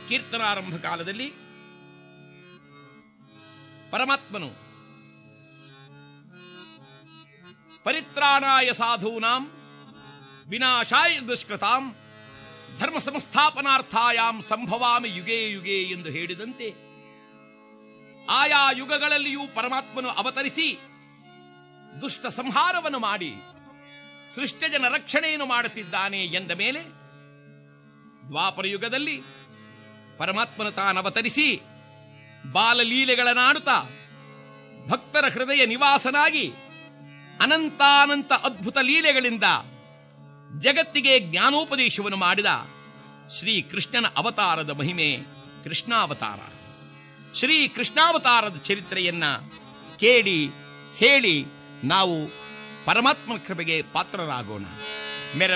ಕೀರ್ತನಾರಂಭ ಕಾಲದಲ್ಲಿ ಪರಮಾತ್ಮನು ಪರಿತ್ರಾಣಾಯ ಸಾಧೂನಾಂ ವಿನಾಶಾಯ ದುಷ್ಕೃತಾಂ ಧರ್ಮ ಸಂಸ್ಥಾಪನಾರ್ಥಾಯಾಂ ಸಂಭವಾಮಿ ಯುಗೇ ಯುಗೇ ಎಂದು ಹೇಳಿದಂತೆ ಆಯಾ ಯುಗಗಳಲ್ಲಿಯೂ ಪರಮಾತ್ಮನು ಅವತರಿಸಿ ದುಷ್ಟ ಸಂಹಾರವನ್ನು ಮಾಡಿ ಸೃಷ್ಟಜನ ರಕ್ಷಣೆಯನ್ನು ಮಾಡುತ್ತಿದ್ದಾನೆ ಎಂದ ಮೇಲೆ ದ್ವಾಪರ ಯುಗದಲ್ಲಿ ಪರಮಾತ್ಮನು ತಾನವತರಿಸಿ ಬಾಲಲೀಲೆಗಳನ್ನಾಡುತ್ತಾ ಭಕ್ತರ ಹೃದಯ ನಿವಾಸನಾಗಿ ಅನಂತಾನಂತ ಅದ್ಭುತ ಲೀಲೆಗಳಿಂದ ಜಗತ್ತಿಗೆ ಜ್ಞಾನೋಪದೇಶವನ್ನು ಮಾಡಿದ ಶ್ರೀ ಕೃಷ್ಣನ ಅವತಾರದ ಮಹಿಮೆ ಕೃಷ್ಣಾವತಾರ ಶ್ರೀ ಕೃಷ್ಣಾವತಾರದ ಚರಿತ್ರೆಯನ್ನ ಕೇಳಿ ಹೇಳಿ ನಾವು ಪರಮಾತ್ಮನ ಕೃಪೆಗೆ ಪಾತ್ರರಾಗೋಣ ಮೆರ